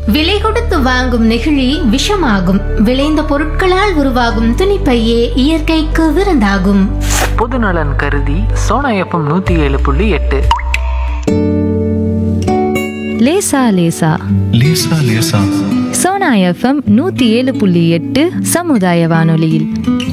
விலை கொடுத்து வாங்கும் நெகிழி விஷமாகும் விளைந்த பொருட்களால் உருவாகும் துணிப்பையே இயற்கைக்கு விருந்தாகும் பொதுநலன் கருதி சோனா எஃப்எம் நூற்றி ஏழு புள்ளி எட்டு லேசா லேசா லேசா லேசா சோனா எஃப்எம் நூத்தி ஏழு புள்ளி எட்டு சமுதாய வானொலியில்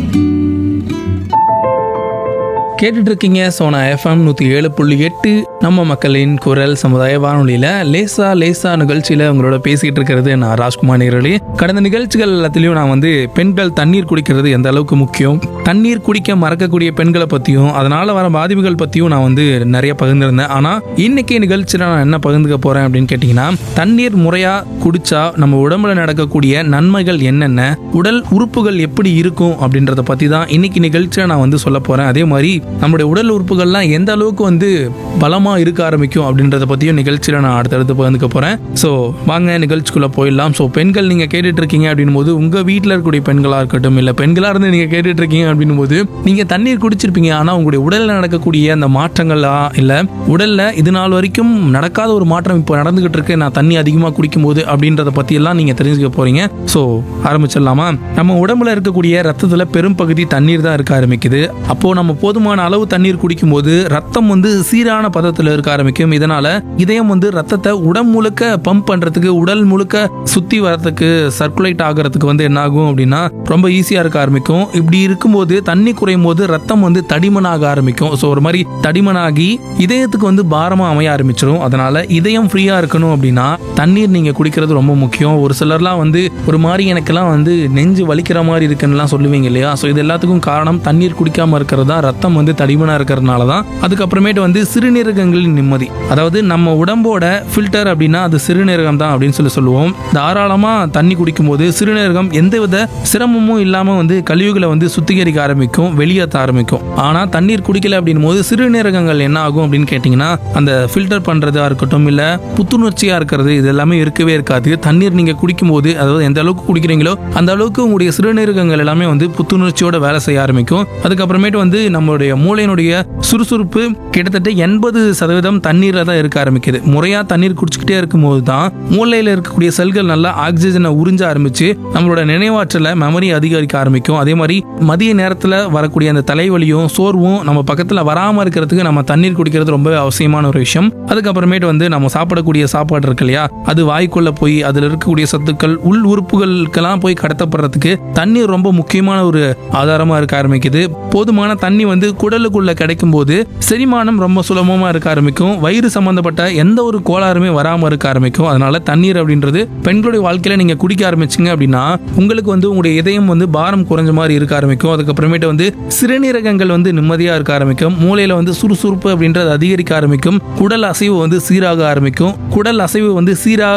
கேட்டுட்டு இருக்கீங்க சோனா எஃப்எம் நூற்றி ஏழு புள்ளி எட்டு நம்ம மக்களின் குரல் சமுதாய வானொலியில் லேசா லேசா நிகழ்ச்சியில் உங்களோட பேசிகிட்டு இருக்கிறது நான் ராஜ்குமார் நேரடி கடந்த நிகழ்ச்சிகள் எல்லாத்துலேயும் நான் வந்து பெண்கள் தண்ணீர் குடிக்கிறது எந்த அளவுக்கு முக்கியம் தண்ணீர் குடிக்க மறக்கக்கூடிய பெண்களை பற்றியும் அதனால் வர பாதிப்புகள் பற்றியும் நான் வந்து நிறைய பகிர்ந்திருந்தேன் ஆனால் இன்னைக்கு நிகழ்ச்சியில் நான் என்ன பகிர்ந்துக்க போகிறேன் அப்படின்னு கேட்டிங்கன்னா தண்ணீர் முறையாக குடிச்சா நம்ம உடம்புல நடக்கக்கூடிய நன்மைகள் என்னென்ன உடல் உறுப்புகள் எப்படி இருக்கும் அப்படின்றத பற்றி தான் இன்னைக்கு நிகழ்ச்சியில் நான் வந்து சொல்ல போகிறேன் அதே மாதிரி நம்மளுடைய உடல் உறுப்புகள்லாம் எந்த அளவுக்கு வந்து பலமாக இருக்க ஆரம்பிக்கும் அப்படின்றத பற்றியும் நிகழ்ச்சியில் நான் அடுத்தடுத்து பகிர்ந்துக்க போகிறேன் ஸோ வாங்க நிகழ்ச்சிக்குள்ளே போயிடலாம் ஸோ பெண்கள் நீங்கள் கேட்டுட்டு இருக்கீங்க அப்படின்னும் போது உங்கள் வீட்டில் இருக்கக்கூடிய பெண்களாக இருக்கட்டும் இல்லை பெண்களாக இருந்து நீங்கள் கேட்டுட்டு இருக்கீங்க அப்படின்னும் போது நீங்கள் தண்ணீர் குடிச்சிருப்பீங்க ஆனால் உங்களுடைய உடலில் நடக்கக்கூடிய அந்த மாற்றங்களா இல்லை உடலில் இது நாள் வரைக்கும் நடக்காத ஒரு மாற்றம் இப்போ நடந்துகிட்டு இருக்கு நான் தண்ணி அதிகமாக குடிக்கும் போது அப்படின்றத பற்றியெல்லாம் நீங்கள் தெரிஞ்சுக்க போகிறீங்க ஸோ ஆரம்பிச்சிடலாமா நம்ம உடம்புல இருக்கக்கூடிய ரத்தத்தில் பெரும் பகுதி தண்ணீர் தான் இருக்க ஆரம்பிக்குது அப்போது நம்ம போதுமான அளவு தண்ணீர் குடிக்கும்போது ரத்தம் வந்து சீரான பதத்தில் இருக்க ஆரம்பிக்கும் இதனால இதயம் வந்து ரத்தத்தை உடம்பு முழுக்க பம்ப் பண்றதுக்கு உடல் முழுக்க சுத்தி வரதுக்கு சர்க்குலேட் ஆகிறதுக்கு வந்து என்ன ஆகும் அப்படின்னா ரொம்ப ஈஸியா இருக்க ஆரம்பிக்கும் இப்படி இருக்கும்போது தண்ணி குறையும் போது ரத்தம் வந்து தடிமனாக ஆரம்பிக்கும் ஸோ ஒரு மாதிரி தடிமனாகி இதயத்துக்கு வந்து பாரமா அமைய ஆரம்பிச்சிடும் அதனால இதயம் ஃப்ரீயா இருக்கணும் அப்படின்னா தண்ணீர் நீங்க குடிக்கிறது ரொம்ப முக்கியம் ஒரு சிலர்லாம் வந்து ஒரு மாதிரி எனக்கெல்லாம் வந்து நெஞ்சு வலிக்கிற மாதிரி இருக்குன்னுலாம் சொல்லுவீங்க இல்லையா ஸோ இது எல்லாத்துக்கும் காரணம் தண்ணீர் குடிக்காம இருக்கிறது தான் ரத்தம் வந்து தடிமனா இருக்கிறதுனால தான் அதுக்கப்புறமேட்டு வந்து சிறுநீரகங்களின் நிம்மதி அதாவது நம்ம உடம்போட ஃபில்டர் அப்படின்னா அது சிறுநீரகம் தான் அப்படின்னு சொல்லி சொல்லுவோம் தாராளமா தண்ணி குடிக்கும்போது சிறுநீரகம் எந்தவித சிரமமும் இல்லாம வந்து கழிவுகளை வந்து சுத்திகரிக்க ஆரம்பிக்கும் வெளியேற்ற ஆரம்பிக்கும் ஆனா தண்ணீர் குடிக்கல அப்படின் போது சிறுநீரகங்கள் என்ன ஆகும் அப்படின்னு கேட்டிங்கன்னா அந்த ஃபில்டர் பண்றதா இருக்கட்டும் இல்ல புத்துணர்ச்சியா இருக்கிறது இது எல்லாமே இருக்கவே இருக்காது தண்ணீர் நீங்க குடிக்கும்போது அதாவது எந்த அளவுக்கு குடிக்கிறீங்களோ அந்த அளவுக்கு உங்களுடைய சிறுநீரகங்கள் எல்லாமே வந்து புத்துணர்ச்சியோட வேலை செய்ய ஆரம்பிக்கும் அதுக்கப்புறமேட்டு வந்து நம்மளுடைய மூளையினுடைய சுறுசுறுப்பு கிட்டத்தட்ட எண்பது சதவீதம் தண்ணீரில் தான் இருக்க ஆரம்பிக்குது முறையா தண்ணீர் குடிச்சுக்கிட்டே இருக்கும்போது தான் மூளையில் இருக்கக்கூடிய செல்கள் நல்லா ஆக்சிஜனை உறிஞ்ச ஆரம்பிச்சு நம்மளோட நினைவாற்றலை மெமரி அதிகரிக்க ஆரம்பிக்கும் அதே மாதிரி மதிய நேரத்தில் வரக்கூடிய அந்த தலைவலியும் சோர்வும் நம்ம பக்கத்தில் வராமல் இருக்கிறதுக்கு நம்ம தண்ணீர் குடிக்கிறது ரொம்ப அவசியமான ஒரு விஷயம் அதுக்கப்புறமேட்டு வந்து நம்ம சாப்பிடக்கூடிய சாப்பாடு இருக்கு இல்லையா அது வாய்க்குள்ள போய் அதில் இருக்கக்கூடிய சத்துக்கள் உள் உறுப்புகளுக்கெல்லாம் போய் கடத்தப்படுறதுக்கு தண்ணீர் ரொம்ப முக்கியமான ஒரு ஆதாரமா இருக்க ஆரம்பிக்குது போதுமான தண்ணி வந்து குடலுக்குள்ள கிடைக்கும் போது செரிமானம் ரொம்ப சுலபமா இருக்க ஆரம்பிக்கும் வயிறு சம்பந்தப்பட்ட எந்த ஒரு கோளாறுமே வராம இருக்க ஆரம்பிக்கும் அதனால தண்ணீர் அப்படின்றது பெண்களுடைய வாழ்க்கையில நீங்க குடிக்க ஆரம்பிச்சீங்க அப்படின்னா உங்களுக்கு வந்து உங்களுடைய இதயம் வந்து பாரம் குறைஞ்ச மாதிரி இருக்க ஆரம்பிக்கும் அதுக்கப்புறமேட்டு வந்து சிறுநீரகங்கள் வந்து நிம்மதியா இருக்க ஆரம்பிக்கும் மூளையில வந்து சுறுசுறுப்பு அப்படின்றது அதிகரிக்க ஆரம்பிக்கும் குடல் அசைவு வந்து சீராக ஆரம்பிக்கும் குடல் அசைவு வந்து சீரா